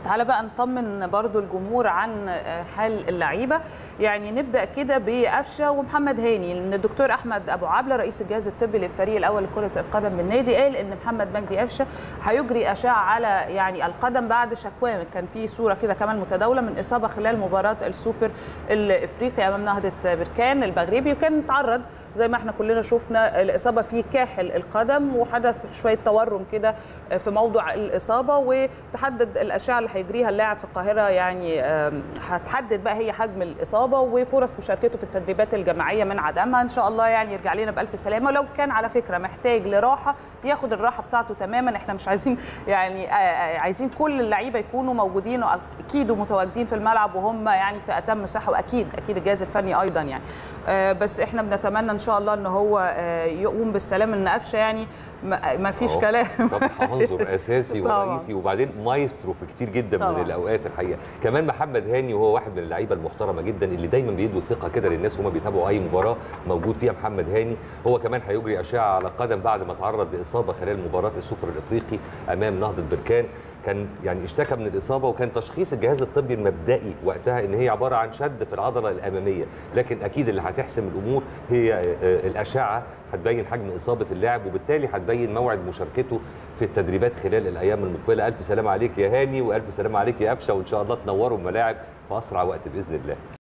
تعالى بقى نطمن برضو الجمهور عن حال اللعيبه يعني نبدا كده بقفشه ومحمد هاني لان الدكتور احمد ابو عبله رئيس الجهاز الطبي للفريق الاول لكره القدم بالنادي قال ان محمد مجدي قفشه هيجري اشعه على يعني القدم بعد شكواه كان في صوره كده كمان متداوله من اصابه خلال مباراه السوبر الافريقي امام نهضه بركان المغربي وكان تعرض زي ما احنا كلنا شفنا الاصابه في كاحل القدم وحدث شويه تورم كده في موضع الاصابه وتحدد الاشعه اللي هيجريها اللاعب في القاهره يعني هتحدد بقى هي حجم الاصابه وفرص مشاركته في التدريبات الجماعيه من عدمها ان شاء الله يعني يرجع لنا بالف سلامه ولو كان على فكره محتاج لراحه ياخد الراحه بتاعته تماما احنا مش عايزين يعني عايزين كل اللعيبه يكونوا موجودين واكيد ومتواجدين في الملعب وهم يعني في اتم صحه واكيد اكيد الجهاز الفني ايضا يعني بس احنا بنتمنى ان شاء الله ان هو يقوم بالسلام ان قفشه يعني ما فيش كلام طبعا عنصر اساسي ورئيسي وبعدين مايسترو في كتير جدا طبعا. من الاوقات الحقيقه كمان محمد هاني وهو واحد من اللعيبه المحترمه جدا اللي دايما بيدوا ثقه كده للناس وهم بيتابعوا اي مباراه موجود فيها محمد هاني هو كمان هيجري اشعه على قدم بعد ما تعرض لاصابه خلال مباراه السوبر الافريقي امام نهضه بركان كان يعني اشتكى من الاصابه وكان تشخيص الجهاز الطبي المبدئي وقتها ان هي عباره عن شد في العضله الاماميه لكن اكيد اللي هتحسم الامور هي الاشعه هتبين حجم اصابه اللاعب وبالتالي هتبين موعد مشاركته في التدريبات خلال الايام المقبله الف سلامه عليك يا هاني والف سلامه عليك يا قفشه وان شاء الله تنوروا الملاعب في اسرع وقت باذن الله